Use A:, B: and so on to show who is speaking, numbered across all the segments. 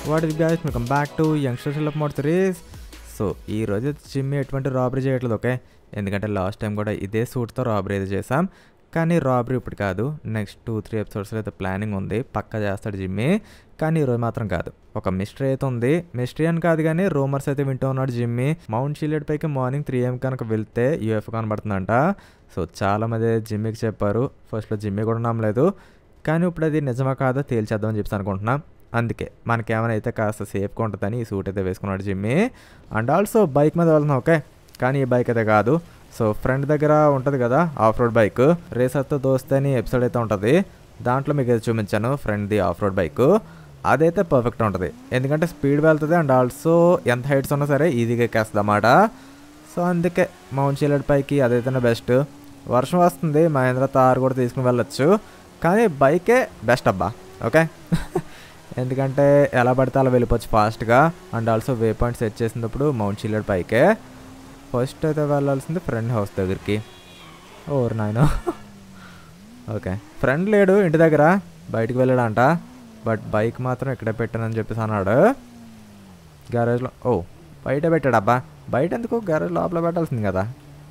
A: What is guys welcome back to youngsters of mod series so ఈ రోజు జిమ్మి ఎటువంటి రాబరీ చేయట్లేదు ఓకే ఎందుకంటే లాస్ట్ టైం కూడా ఇదే సూట్తో రాబరీ అయితే చేసాం కానీ రాబరీ ఇప్పుడు కాదు నెక్స్ట్ టూ త్రీ ఎపిసోడ్స్లో అయితే ప్లానింగ్ ఉంది పక్కా చేస్తాడు జిమ్మి కానీ ఈరోజు మాత్రం కాదు ఒక మిస్టరీ అయితే ఉంది మిస్టరీ అని కాదు కానీ రూమర్స్ అయితే వింటూ ఉన్నాడు జిమ్మి మౌంట్ షీలెడ్ పైకి మార్నింగ్ త్రీ ఏం కనుక వెళ్తే యూఎఫ్ కనబడుతుందంట సో చాలా మంది జిమ్మికి చెప్పారు ఫస్ట్లో జిమ్మి కూడా నమ్మలేదు కానీ ఇప్పుడు అది నిజమా కాదో తేల్చేద్దామని చెప్పి అనుకుంటున్నా అందుకే మనకేమైనా అయితే కాస్త సేఫ్గా ఉంటుందని ఈ సూట్ అయితే వేసుకున్నాడు జిమ్మి అండ్ ఆల్సో బైక్ మీద వెళ్తున్నాం ఓకే కానీ ఈ బైక్ అయితే కాదు సో ఫ్రెండ్ దగ్గర ఉంటుంది కదా ఆఫ్ రోడ్ బైక్ రేసర్తో దోస్తే అని ఎపిసోడ్ అయితే ఉంటుంది దాంట్లో మీకు అయితే చూపించాను ఫ్రెండ్ది ఆఫ్ రోడ్ బైక్ అదైతే పర్ఫెక్ట్ ఉంటుంది ఎందుకంటే స్పీడ్ వెళ్తుంది అండ్ ఆల్సో ఎంత హైట్స్ ఉన్నా సరే ఈజీగా ఎక్కేస్తుంది అన్నమాట సో అందుకే మౌంట్ షీలెడ్ పైకి అదైతేనే బెస్ట్ వర్షం వస్తుంది మహేంద్ర తార్ కూడా తీసుకుని వెళ్ళొచ్చు కానీ బైకే బెస్ట్ అబ్బా ఓకే ఎందుకంటే ఎలా పడితే అలా వెళ్ళిపోవచ్చు ఫాస్ట్గా and also way point set చేసినప్పుడు మౌంట్ షీలెడ్ పైకే ఫస్ట్ అయితే వెళ్ళాల్సింది ఫ్రెండ్ హౌస్ దగ్గరికి ఓర్ నాయన ఓకే ఫ్రెండ్ లేడు ఇంటి దగ్గర బయటికి వెళ్ళాడంట బట్ బైక్ మాత్రం ఇక్కడే పెట్టానని చెప్పేసి అన్నాడు గ్యారేజ్లో ఓ బయట పెట్టాడు అబ్బా బయట ఎందుకు గ్యారేజ్ లోపల పెట్టాల్సింది కదా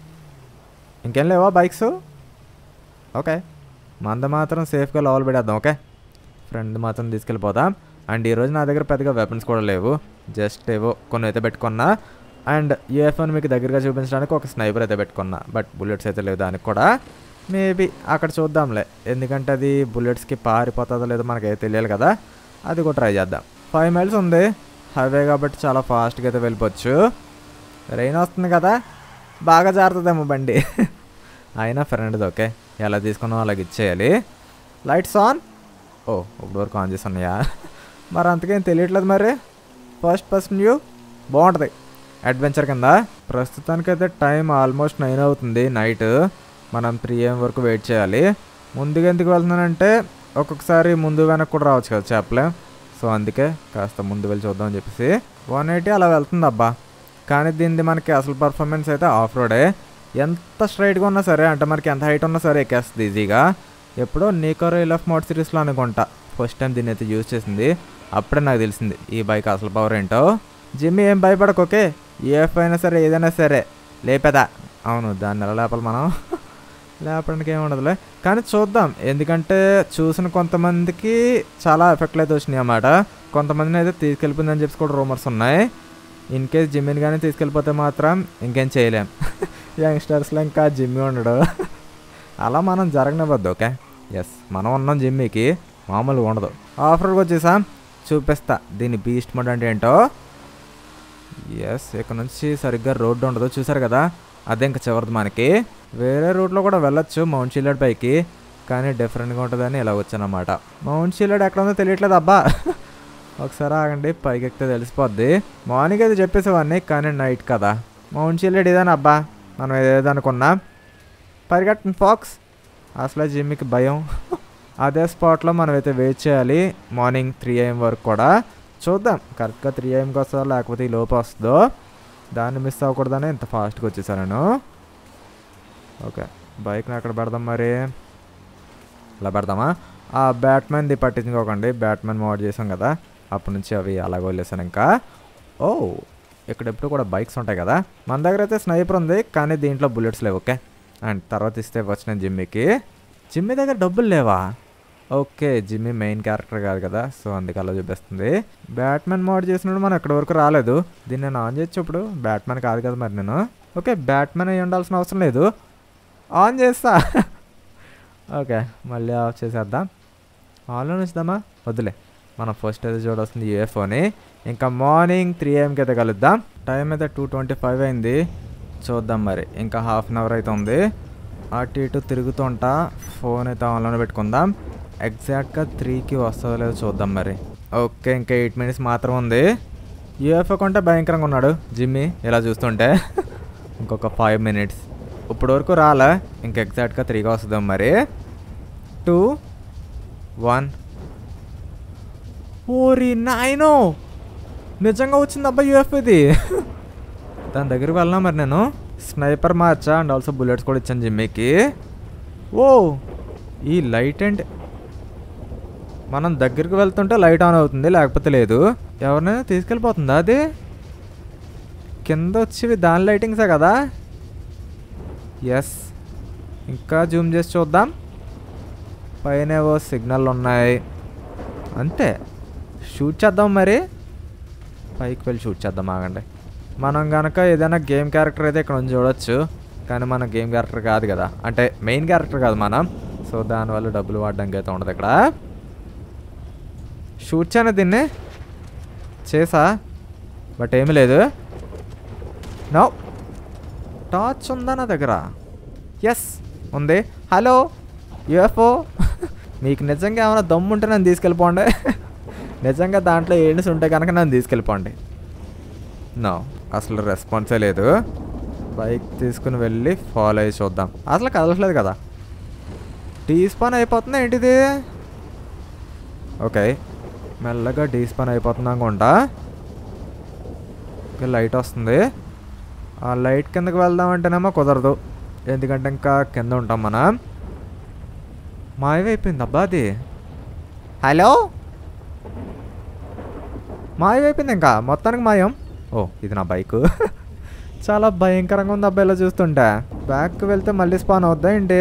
A: ఇంకేం లేవా బైక్స్ ఓకే మంద మాత్రం సేఫ్గా లోపల పెట్టేద్దాం ఓకే ఫ్రెండ్ మాత్రం తీసుకెళ్ళిపోదాం అండ్ ఈరోజు నా దగ్గర పెద్దగా వెపన్స్ కూడా లేవు జస్ట్ ఏవో కొన్ని అయితే పెట్టుకున్నా అండ్ యూఎఫ్ఓని మీకు దగ్గరగా చూపించడానికి ఒక స్నైపర్ అయితే పెట్టుకున్నా బట్ బుల్లెట్స్ అయితే లేవు దానికి కూడా మేబీ అక్కడ చూద్దాంలే ఎందుకంటే అది బుల్లెట్స్కి పారిపోతుందో లేదో మనకైతే తెలియాలి కదా అది కూడా ట్రై చేద్దాం ఫైవ్ మైల్స్ ఉంది హైవే కాబట్టి చాలా ఫాస్ట్గా అయితే వెళ్ళిపోవచ్చు రెయిన్ వస్తుంది కదా బాగా జారుతుందేమో బండి అయినా ఫ్రెండ్ది ఓకే ఎలా తీసుకున్నామో అలాగ ఇచ్చేయాలి లైట్స్ ఆన్ ఓ ఇప్పుడు వరకు ఆన్ చేసి ఉన్నాయా మరి అంతకేం తెలియట్లేదు మరి ఫస్ట్ పర్సన్ వ్యూ బాగుంటుంది అడ్వెంచర్ కింద ప్రస్తుతానికైతే టైం ఆల్మోస్ట్ నైన్ అవుతుంది నైట్ మనం త్రీ ఏం వరకు వెయిట్ చేయాలి ముందుగా ఎందుకు వెళ్తున్నానంటే ఒక్కొక్కసారి ముందు వెనక్కి కూడా రావచ్చు కదా చెప్పలేం సో అందుకే కాస్త ముందు వెళ్ళి చూద్దాం అని చెప్పేసి వన్ ఎయిటీ అలా వెళ్తుంది అబ్బా కానీ దీనిది మనకి అసలు పర్ఫార్మెన్స్ అయితే ఆఫ్ రోడే ఎంత స్ట్రైట్గా ఉన్నా సరే అంటే మనకి ఎంత హైట్ ఉన్నా సరే ఎక్కేస్తుంది ఈజీగా ఎప్పుడో నీకోరో ఇలఫ్ మోడ్ సిరీస్లో అనుకుంటా ఫస్ట్ టైం దీన్ని అయితే యూజ్ చేసింది అప్పుడే నాకు తెలిసింది ఈ బైక్ అసలు పవర్ ఏంటో జిమ్మి ఏం భయపడకు ఓకే ఏఎఫ్ అయినా సరే ఏదైనా సరే లేపేదా అవును దాన్ని ఎలా లేపాలి మనం లేపడానికి ఏమి ఉండదులే కానీ చూద్దాం ఎందుకంటే చూసిన కొంతమందికి చాలా ఎఫెక్ట్లు అయితే వచ్చినాయి అన్నమాట కొంతమందిని అయితే తీసుకెళ్ళిపోయిందని చెప్పి కూడా రూమర్స్ ఉన్నాయి ఇన్ కేస్ జిమ్మిని కానీ తీసుకెళ్ళిపోతే మాత్రం ఇంకేం చేయలేం యంగ్స్టర్స్లో ఇంకా జిమ్మి ఉండడు అలా మనం జరగనివ్వద్దు ఓకే ఎస్ మనం ఉన్నాం జిమ్మికి మామూలుగా ఉండదు ఆఫర్కి వచ్చేసాం చూపిస్తా దీని బీస్ట్ మోడ్ అంటే ఏంటో ఎస్ ఇక్కడ నుంచి సరిగ్గా రోడ్డు ఉండదు చూసారు కదా అదే ఇంకా చివరిది మనకి వేరే రూట్లో కూడా వెళ్ళొచ్చు మౌంట్ షీలెడ్ పైకి కానీ డిఫరెంట్గా ఉంటుందని ఇలా వచ్చానమాట మౌంట్ షీలెడ్ ఎక్కడ ఉందో తెలియట్లేదు అబ్బా ఒకసారి ఆగండి పైకి ఎక్కితే తెలిసిపోద్ది మార్నింగ్ అయితే చెప్పేసేవాడిని కానీ నైట్ కదా మౌంట్ షీలెడ్ ఇదేనా అబ్బా మనం ఏదనుకున్నా పరిగెట్టండి ఫాక్స్ అసలు జిమ్మికి భయం అదే స్పాట్లో మనం అయితే వెయిట్ చేయాలి మార్నింగ్ త్రీ ఏఎం వరకు కూడా చూద్దాం కరెక్ట్గా త్రీ ఏఎంకి వస్తుందో లేకపోతే ఈ లోపు వస్తుందో దాన్ని మిస్ అవ్వకూడదని ఇంత ఫాస్ట్గా వచ్చేసాను నేను ఓకే బైక్ని అక్కడ పెడదాం మరి ఇలా పెడదామా ఆ బ్యాట్మెన్ది పట్టించుకోకండి బ్యాట్మెన్ మోడ్ చేసాం కదా అప్పటి నుంచి అవి అలాగ వదిలేసాను ఇంకా ఓ ఇక్కడ ఎప్పుడు కూడా బైక్స్ ఉంటాయి కదా మన దగ్గర అయితే స్నైపర్ ఉంది కానీ దీంట్లో బుల్లెట్స్ లేవు ఓకే అండ్ తర్వాత ఇస్తే వచ్చిన జిమ్మికి జిమ్మి దగ్గర డబ్బులు లేవా ఓకే జిమ్మి మెయిన్ క్యారెక్టర్ కాదు కదా సో అందుకే అలా చూపిస్తుంది బ్యాట్మెన్ మోడ్ చేసినప్పుడు మనం ఎక్కడి వరకు రాలేదు దీన్ని నేను ఆన్ చేయొచ్చు ఇప్పుడు బ్యాట్మెన్ కాదు కదా మరి నేను ఓకే బ్యాట్మెన్ అయి ఉండాల్సిన అవసరం లేదు ఆన్ చేస్తా ఓకే మళ్ళీ ఆఫ్ చేసేద్దాం ఆన్లో ఉంచుదామా వద్దులే మనం ఫస్ట్ అయితే చూడాల్సింది యూఎఫ్ఓని ఇంకా మార్నింగ్ త్రీ ఏఎంకి అయితే కలుద్దాం టైం అయితే టూ ట్వంటీ ఫైవ్ అయింది చూద్దాం మరి ఇంకా హాఫ్ అన్ అవర్ అయితే ఉంది అటు ఇటు తిరుగుతుంటా ఫోన్ అయితే ఆన్లోనే పెట్టుకుందాం ఎగ్జాక్ట్గా త్రీకి వస్తుందో లేదో చూద్దాం మరి ఓకే ఇంకా ఎయిట్ మినిట్స్ మాత్రం ఉంది యూఎఫ్ఓ కొంటే భయంకరంగా ఉన్నాడు జిమ్మి ఇలా చూస్తుంటే ఇంకొక ఫైవ్ మినిట్స్ ఇప్పుడు వరకు రాలే ఇంక ఎగ్జాక్ట్గా త్రీగా వస్తుందాం మరి టూ వన్ ఓరి నాయనో నిజంగా వచ్చింది అబ్బా యూఎఫ్ ఇది దాని దగ్గరికి వెళ్ళినా మరి నేను స్నైపర్ మార్చా అండ్ ఆల్సో బుల్లెట్స్ కూడా ఇచ్చాను జిమ్మీకి ఓ ఈ లైట్ అండ్ మనం దగ్గరికి వెళ్తుంటే లైట్ ఆన్ అవుతుంది లేకపోతే లేదు ఎవరినైనా తీసుకెళ్ళిపోతుందా అది కింద వచ్చేవి దాని లైటింగ్సే కదా ఎస్ ఇంకా జూమ్ చేసి చూద్దాం పైన ఏవో సిగ్నల్ ఉన్నాయి అంతే షూట్ చేద్దాం మరి పైకి వెళ్ళి షూట్ చేద్దాం ఆగండి మనం కనుక ఏదైనా గేమ్ క్యారెక్టర్ అయితే ఇక్కడ నుంచి చూడొచ్చు కానీ మన గేమ్ క్యారెక్టర్ కాదు కదా అంటే మెయిన్ క్యారెక్టర్ కాదు మనం సో దానివల్ల డబ్బులు వాడడానికి అయితే ఉండదు ఇక్కడ షూట్ చేయను దీన్ని చేసా బట్ ఏమీ లేదు నో టార్చ్ ఉందా నా దగ్గర ఎస్ ఉంది హలో యుఎఫ్ఓ మీకు నిజంగా ఏమైనా దమ్ము ఉంటే నన్ను తీసుకెళ్ళిపోండి నిజంగా దాంట్లో ఏడిస్ ఉంటే కనుక నన్ను తీసుకెళ్ళిపోండి నో అసలు రెస్పాన్సే లేదు బైక్ తీసుకుని వెళ్ళి ఫాలో అయ్యి చూద్దాం అసలు కదలట్లేదు కదా డీస్పాన్ అయిపోతుందా ఏంటిది ఓకే మెల్లగా డీస్పాన్ అయిపోతుంది అనుకుంటా ఇంకా లైట్ వస్తుంది ఆ లైట్ కిందకి వెళ్దామంటేనేమో కుదరదు ఎందుకంటే ఇంకా కింద ఉంటాం మనం మాయమైపోయింది అబ్బా అది హలో మాయమైపోయింది ఇంకా మొత్తానికి మాయం ఓ ఇది నా బైక్ చాలా భయంకరంగా ఉంది అబ్బాయి ఇలా చూస్తుంటే బ్యాక్కి వెళ్తే మళ్ళీ స్పాన్ అవుద్దా ఏంటి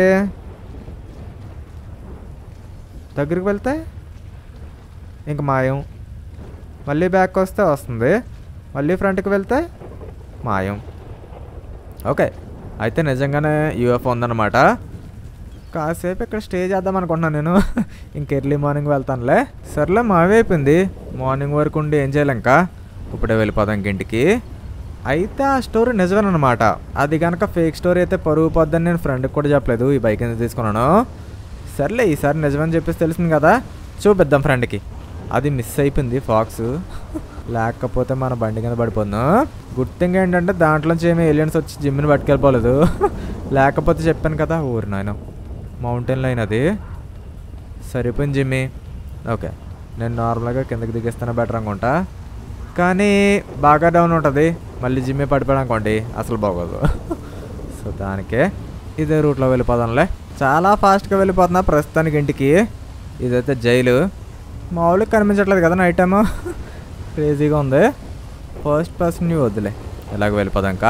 A: దగ్గరికి వెళ్తే ఇంక మాయం మళ్ళీ బ్యాక్ వస్తే వస్తుంది మళ్ళీ ఫ్రంట్కి వెళ్తే మాయం ఓకే అయితే నిజంగానే యూఎఫ్ ఉందన్నమాట కాసేపు ఇక్కడ స్టే చేద్దాం అనుకుంటున్నాను నేను ఇంక ఎర్లీ మార్నింగ్ వెళ్తానులే సర్లే మావి అయిపోయింది మార్నింగ్ వరకు ఉండి ఏం చేయాలి ఇంకా ఇప్పుడే వెళ్ళిపోదాం ఇంక ఇంటికి అయితే ఆ స్టోరీ నిజమేనమాట అది కనుక ఫేక్ స్టోరీ అయితే పరుగు పోద్దని నేను ఫ్రెండ్కి కూడా చెప్పలేదు ఈ బైక్ ఎందుకు తీసుకున్నాను సర్లే ఈసారి నిజమని చెప్పేసి తెలిసింది కదా చూపిద్దాం ఫ్రెండ్కి అది మిస్ అయిపోయింది ఫాక్స్ లేకపోతే మన బండి కింద పడిపోను గుడ్ థింగ్ ఏంటంటే దాంట్లోంచి ఏమి ఏలియన్స్ వచ్చి జిమ్ని పట్టుకెళ్ళిపోలేదు లేకపోతే చెప్పాను కదా ఊరు నాయన మౌంటైన్ లైన్ అది సరిపోయింది జిమ్మి ఓకే నేను నార్మల్గా కిందకి దిగేస్తాను బెటర్ అనుకుంటా కానీ బాగా డౌన్ ఉంటుంది మళ్ళీ జిమ్మే పడిపోయాడు అనుకోండి అసలు బాగోదు సో దానికే ఇదే రూట్లో వెళ్ళిపోదాంలే చాలా ఫాస్ట్గా వెళ్ళిపోతున్నా ప్రస్తుతానికి ఇంటికి ఇదైతే జైలు మామూలుగా కనిపించట్లేదు కదా నైట్ టైము క్రేజీగా ఉంది ఫస్ట్ పర్సన్ నీ వద్దులే ఇలాగ వెళ్ళిపోదాంకా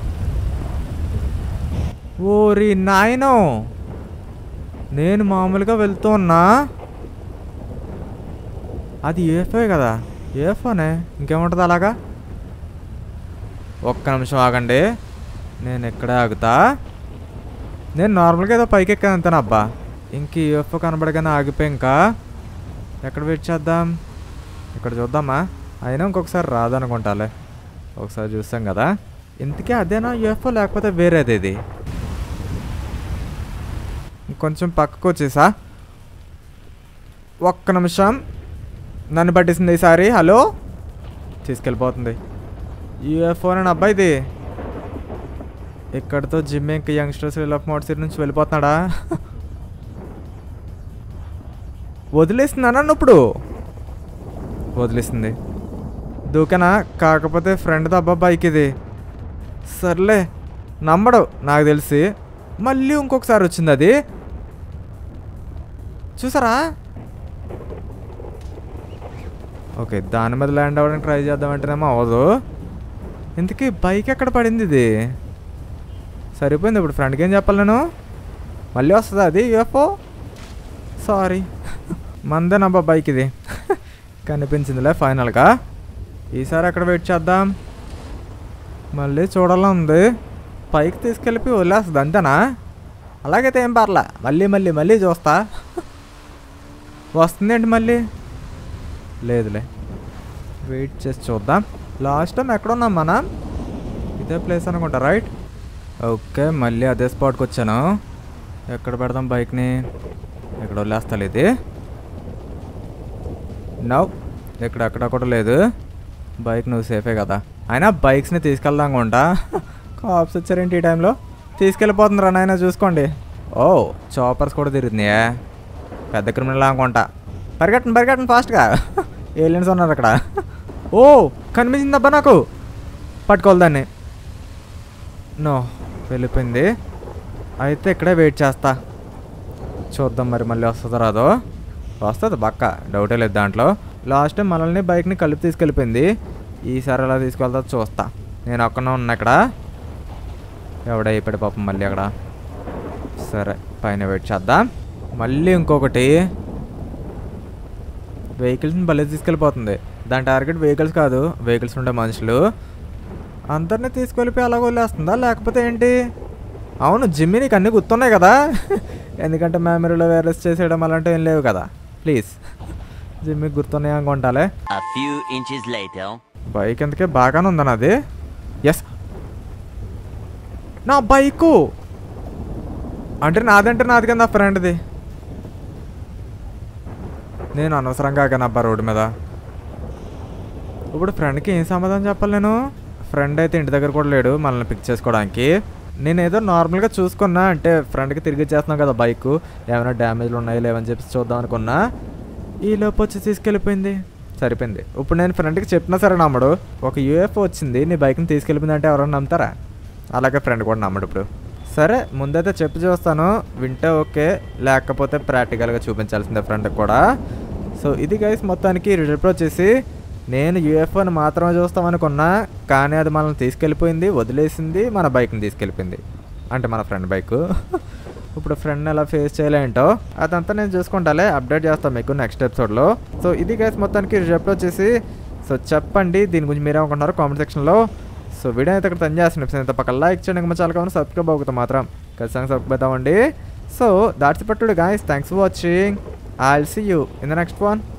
A: ఓరి నాయనో నేను మామూలుగా వెళ్తూ ఉన్నా అది ఏఫే కదా ఏఫోనే ఇంకేముంటుంది అలాగా ఒక్క నిమిషం ఆగండి నేను ఎక్కడే ఆగుతా నేను నార్మల్గా ఏదో పైకి ఎక్కాను అంతేనా అబ్బా ఇంక యూఎఫ్ఓ కనబడగానే ఆగిపోయి ఇంకా ఎక్కడ వెయిట్ చేద్దాం ఇక్కడ చూద్దామా అయినా ఇంకొకసారి రాదనుకుంటాలే ఒకసారి చూస్తాం కదా ఇంతకీ అదేనా యూఎఫ్ఓ లేకపోతే వేరేది ఇది ఇంకొంచెం పక్కకు వచ్చేసా ఒక్క నిమిషం నన్ను పట్టేసింది ఈసారి హలో తీసుకెళ్ళిపోతుంది యూఎఫ్ఓ అని అబ్బాయి ఇది ఇక్కడతో జిమ్ ఇంకా యంగ్స్టర్స్ ఆఫ్ మోడ్ సిటీ నుంచి వెళ్ళిపోతున్నాడా వదిలేసిందా నన్ను ఇప్పుడు వదిలేసింది దూకనా కాకపోతే ఫ్రెండ్ దబ్బా బైక్ ఇది సర్లే నమ్మడు నాకు తెలిసి మళ్ళీ ఇంకొకసారి వచ్చింది అది చూసారా ఓకే దాని మీద ల్యాండ్ అవ్వడానికి ట్రై చేద్దామంటేనేమో అవ్వదు ఇంతకీ బైక్ ఎక్కడ పడింది ఇది సరిపోయింది ఇప్పుడు ఫ్రెండ్కి ఏం చెప్పాలి నేను మళ్ళీ వస్తుందా అది యూఎఫ్ఓ సారీ మందేనబ్బా బైక్ ఇది కనిపించిందిలే ఫైనల్గా ఈసారి అక్కడ వెయిట్ చేద్దాం మళ్ళీ చూడాలని ఉంది పైకి తీసుకెళ్ళి వదిలేస్తుంది అంతేనా అలాగైతే ఏం పర్లే మళ్ళీ మళ్ళీ మళ్ళీ చూస్తా వస్తుందేంటి మళ్ళీ లేదులే వెయిట్ చేసి చూద్దాం లాస్ట్ టైం ఎక్కడున్నాం మనం ఇదే ప్లేస్ అనుకుంటా రైట్ ఓకే మళ్ళీ అదే స్పాట్కి వచ్చాను ఎక్కడ పెడదాం బైక్ని ఎక్కడ వదిలేస్తా ఇది నవ్ ఇక్కడ అక్కడ కూడా లేదు బైక్ నువ్వు సేఫే కదా అయినా బైక్స్ని తీసుకెళ్దాం అనుకుంటా కాప్స్ వచ్చారేంటి ఈ టైంలో తీసుకెళ్ళిపోతుందిరా నాయన చూసుకోండి ఓ చాపర్స్ కూడా తిరుగుతున్నాయా పెద్ద క్రిమినల్ అనుకుంటా పరిగెట్టండి పరిగెట్టండి ఫాస్ట్గా ఏలియన్స్ ఉన్నారు అక్కడ ఓ కనిపించిందబ్బా నాకు పట్టుకోవాలి దాన్ని నో వెళ్ళిపోయింది అయితే ఇక్కడే వెయిట్ చేస్తా చూద్దాం మరి మళ్ళీ వస్తుందో రాదో వస్తుంది పక్క డౌటే లేదు దాంట్లో లాస్ట్ టైం మనల్ని బైక్ని కలిపి తీసుకెళ్ళిపోయింది ఈసారి ఎలా తీసుకెళ్తా చూస్తా నేను ఒక్కనే ఉన్నా ఇక్కడ ఎవడైపోయాడు పాపం మళ్ళీ అక్కడ సరే పైన వెయిట్ చేద్దాం మళ్ళీ ఇంకొకటి వెహికల్స్ని భలే తీసుకెళ్ళిపోతుంది దాని టార్గెట్ వెహికల్స్ కాదు వెహికల్స్ ఉండే మనుషులు అందరినీ తీసుకెళ్ళిపోయి అలా వదిలేస్తుందా లేకపోతే ఏంటి అవును జిమ్మి నీకు అన్నీ గుర్తున్నాయి కదా ఎందుకంటే మెమరీలో వైరస్ చేసేయడం అలాంటివి ఏం లేవు కదా ప్లీజ్ జిమ్మికి గుర్తున్నాయి అనుకుంటాలే
B: A few inches later.
A: Bike ఎందుకే బాగానే ఉందన్న అది ఎస్ నా బైకు అంటే నాదంటే నాది కదా నా ఫ్రెండ్ది నేను అనవసరంగా ఆగానబ్బా రోడ్డు మీద ఇప్పుడు ఫ్రెండ్కి ఏం సమాధానం చెప్పాలి నేను ఫ్రెండ్ అయితే ఇంటి దగ్గర కూడా లేడు మనల్ని పిక్ చేసుకోవడానికి నేను ఏదో నార్మల్గా చూసుకున్నా అంటే ఫ్రెండ్కి తిరిగి చేస్తున్నాం కదా బైక్ ఏమైనా డ్యామేజ్లు ఉన్నాయో లేవని చెప్పి చూద్దాం అనుకున్నా ఈ లోపు వచ్చి తీసుకెళ్ళిపోయింది సరిపోయింది ఇప్పుడు నేను ఫ్రెండ్కి చెప్పినా సరే నమ్మడు ఒక యూఎఫ్ఓ వచ్చింది నీ బైక్ని తీసుకెళ్ళిపోయింది అంటే ఎవరైనా నమ్ముతారా అలాగే ఫ్రెండ్ కూడా నమ్మడు ఇప్పుడు సరే ముందైతే చెప్పి చూస్తాను వింటే ఓకే లేకపోతే ప్రాక్టికల్గా చూపించాల్సిందే ఫ్రెండ్కి కూడా సో ఇది గైస్ మొత్తానికి రిజల్ట్ వచ్చేసి నేను యూఎఫ్ఓని మాత్రమే చూస్తామనుకున్నా కానీ అది మనల్ని తీసుకెళ్ళిపోయింది వదిలేసింది మన బైక్ని తీసుకెళ్ళిపోయింది అంటే మన ఫ్రెండ్ బైక్ ఇప్పుడు ఫ్రెండ్ ఎలా ఫేస్ చేయలేంటో అదంతా నేను చూసుకుంటాలే అప్డేట్ చేస్తాను మీకు నెక్స్ట్ ఎపిసోడ్లో సో ఇది గైస్ మొత్తానికి రిజల్ట్ వచ్చేసి సో చెప్పండి దీని గురించి మీరేమనుకుంటున్నారు కామెంట్ సెక్షన్లో సో వీడియో అయితే ఇక్కడ తను చేసిన ఇంత పక్కన లైక్ చేయండి ఇంకా చాలా కావాలి సబ్స్క్రైబ్ అవుతాం మాత్రం ఖచ్చితంగా సబ్స్క్రైబ్ అవుతామండి సో దాట్స్ పట్టుడు guys thanks for watching I will see you in the next one